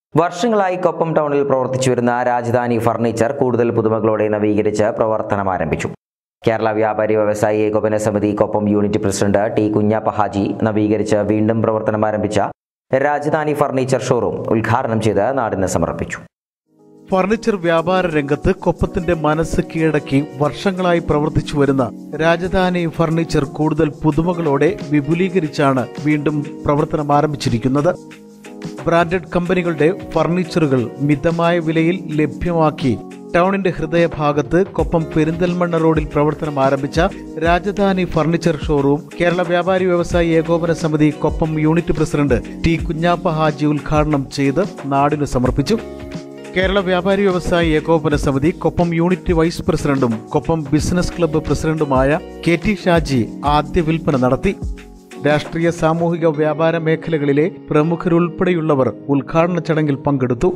വർഷങ്ങളായി കൊപ്പം ടൗണിൽ പ്രവർത്തിച്ചു വരുന്ന രാജധാനി ഫർണിച്ചർ കൂടുതൽ പുതുമകളോടെ നവീകരിച്ച് പ്രവർത്തനം ആരംഭിച്ചു കേരള വ്യാപാരി വ്യവസായി ഏകോപന സമിതി Koppam unit president T Kunjappa Haji നവീകരിച്ച് വീണ്ടും പ്രവർത്തനം ആരംഭിച്ച രാജധാനി ഫർണിച്ചർ ഷോറൂം ഉദ്ഘാടനം ചെയ്ത് നാടിന് സമർപ്പിച്ചു ഫർണിച്ചർ വ്യാപാര രംഗത്ത് കൊപ്പത്തിന്റെ മനസ്സ് കീഴടക്കി വർഷങ്ങളായി പ്രവർത്തിച്ചു വരുന്ന രാജധാനി ഫർണിച്ചർ കൂടുതൽ പുതുമകളോടെ വിപുലീകരിച്ചാണ് വീണ്ടും പ്രവർത്തനം ആരംഭിച്ചിരിക്കുന്നത് ബ്രാൻഡഡ് കമ്പനികളുടെ ഫർണിച്ചറുകൾ മിതമായ വിലയിൽ ലഭ്യമാക്കി ടൗണിന്റെ ഹൃദയഭാഗത്ത് കൊപ്പം പെരിന്തൽമണ്ണ റോഡിൽ പ്രവർത്തനം ആരംഭിച്ച രാജധാനി ഫർണിച്ചർ ഷോറൂം കേരള വ്യാപാരി വ്യവസായി ഏകോപന സമിതി Koppam unit president T Kunjappa Haji ഉദ്ഘാടനം ചെയ്ത് നാടിനു സമർപ്പിച്ചു കേരള വ്യാപാരി വ്യവസായി ഏകോപന സമിതി കൊപ്പം യൂണിറ്റ് വൈസ് പ്രസിഡന്റും കൊപ്പം ബിസിനസ് ക്ലബ്ബ് പ്രസിഡന്റുമായ കെ ടി ഷാജി ആദ്യ വിൽപ്പന നടത്തി രാഷ്ട്രീയ സാമൂഹിക വ്യാപാര മേഖലകളിലെ പ്രമുഖരുൾപ്പെടെയുള്ളവർ ഉദ്ഘാടന ചടങ്ങിൽ പങ്കെടുത്തു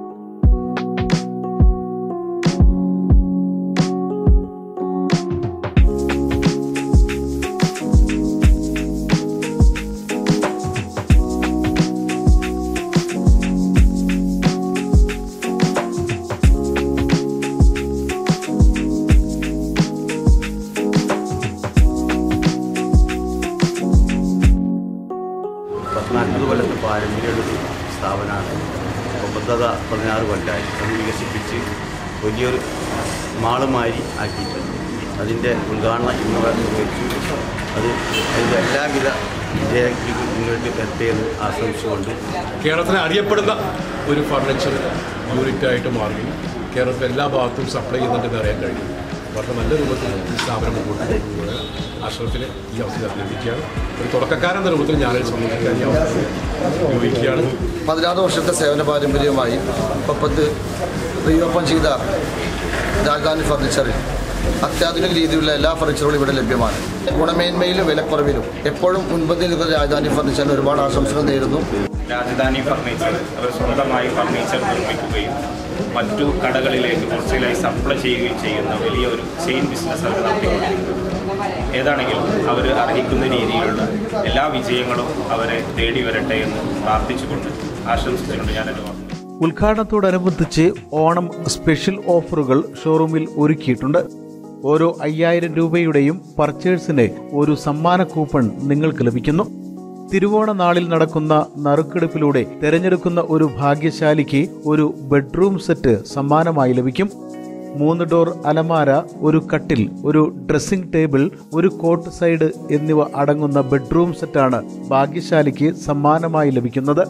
പത്നാൽപ്പത് കൊല്ലത്തെ പാരമ്പര്യമുള്ള ഒരു സ്ഥാപനമാണ് ഒമ്പതത പതിനാറ് കൊല്ലമായി അത് വികസിപ്പിച്ച് വലിയൊരു മാളുമാരി ആക്കിയിട്ടുണ്ട് അതിൻ്റെ ഉദ്ഘാടനം ഇന്ന് നിർവഹിച്ചു അത് അതിൻ്റെ എല്ലാവിധ വിജയത്തിലേക്ക് നിങ്ങൾക്ക് എത്തിയെന്ന് ആശംസിച്ചുകൊണ്ട് കേരളത്തിന് അറിയപ്പെടുന്ന ഒരു ഫർണിച്ചർ യൂണിറ്റായിട്ട് മാറുകയും കേരളത്തിലെ എല്ലാ ഭാഗത്തും സപ്ലൈ ചെയ്യുന്നുണ്ടെന്ന് അറിയാൻ കഴിയും വളരെ നല്ല രൂപത്തിൽ ഈ സ്ഥാപനം മുമ്പോട്ട് പോകുന്നത് അഷ്റഫിനെ ഈ അവസരം അഭ്യർത്ഥിക്കുകയാണ് ഒരു തുടക്കക്കാരെന്ന രൂപത്തിൽ ഞാനൊരു സമൂഹത്തിൽ ഈ അവസരം ഉപയോഗിക്കുകയാണ് പതിനാറ് വർഷത്തെ സേവന പാരമ്പര്യമായി ഒപ്പത്ത് റീഓപ്പൺ ചെയ്ത രാജധാനി ഫർണിച്ചറിൽ അത്യാധുനിക രീതിയിലുള്ള എല്ലാ ഫർണിച്ചറുകളും ഇവിടെ ലഭ്യമാണ് ഗുണമേന്മയിലും വിലക്കുറവിലും എപ്പോഴും മുൻപന്തിയിൽ നിൽക്കുന്ന രാജധാനി ഫർണിച്ചറിന് ഒരുപാട് ആശംസകൾ നേരുന്നു രാജധാനി ഫർണിച്ചർ അവർ സ്വന്തമായി ഫർണിച്ചർ നിർമ്മിക്കുകയും മറ്റു കടകളിലേക്ക് ഹോൾസെയിലായി സപ്ലൈ ചെയ്യുകയും ചെയ്യുന്ന വലിയ ഒരു ചെയിൻ ബിസിനസ് അവർ നടത്തിക്കൊണ്ടിരിക്കുന്നത് ഏതാണെങ്കിലും അവർ അർഹിക്കുന്ന രീതിയിലുള്ള എല്ലാ വിജയങ്ങളും അവരെ തേടി വരട്ടെ എന്ന് പ്രാർത്ഥിച്ചുകൊണ്ട് ആശംസിച്ചുകൊണ്ട് ഞാൻ എൻ്റെ വാക്കുകൾ ഉദ്ഘാടനത്തോടനുബന്ധിച്ച് ഓണം സ്പെഷ്യൽ ഓഫറുകൾ ഷോറൂമിൽ ഒരുക്കിയിട്ടുണ്ട് ഓരോ അയ്യായിരം രൂപയുടെയും പർച്ചേഴ്സിന് ഒരു സമ്മാന കൂപ്പൺ നിങ്ങൾക്ക് ലഭിക്കുന്നു തിരുവോണ നാളിൽ നടക്കുന്ന നറുക്കെടുപ്പിലൂടെ തിരഞ്ഞെടുക്കുന്ന ഒരു ഭാഗ്യശാലിക്ക് ഒരു ബെഡ്റൂം സെറ്റ് സമ്മാനമായി ലഭിക്കും മൂന്ന് ഡോർ അലമാര ഒരു കട്ടിൽ ഒരു ഡ്രസ്സിംഗ് ടേബിൾ ഒരു കോട്ട് സൈഡ് എന്നിവ അടങ്ങുന്ന ബെഡ്റൂം സെറ്റാണ് ഭാഗ്യശാലിക്ക് സമ്മാനമായി ലഭിക്കുന്നത്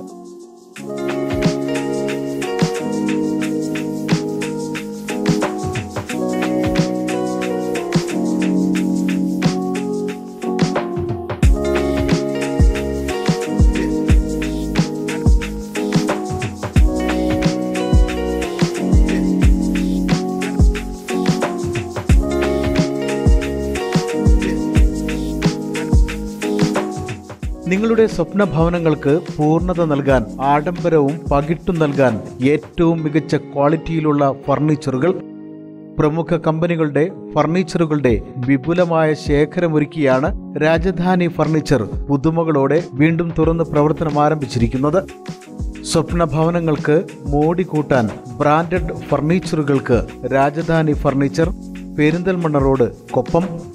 നിങ്ങളുടെ സ്വപ്ന ഭവനങ്ങൾക്ക് പൂർണ്ണത നൽകാൻ ആഡംബരവും പകിട്ടും നൽകാൻ ഏറ്റവും മികച്ച ക്വാളിറ്റിയിലുള്ള ഫർണിച്ചറുകൾ പ്രമുഖ കമ്പനികളുടെ ഫർണിച്ചറുകളുടെ വിപുലമായ ശേഖരമൊരുക്കിയാണ് രാജധാനി ഫർണിച്ചർ പുതുമകളോടെ വീണ്ടും തുറന്ന് പ്രവർത്തനം ആരംഭിച്ചിരിക്കുന്നത് സ്വപ്ന ഭവനങ്ങൾക്ക് മോടി കൂട്ടാൻ ബ്രാൻഡഡ് ഫർണിച്ചറുകൾക്ക് രാജധാനി ഫർണിച്ചർ പെരിന്തൽമണ്ണ റോഡ് കൊപ്പം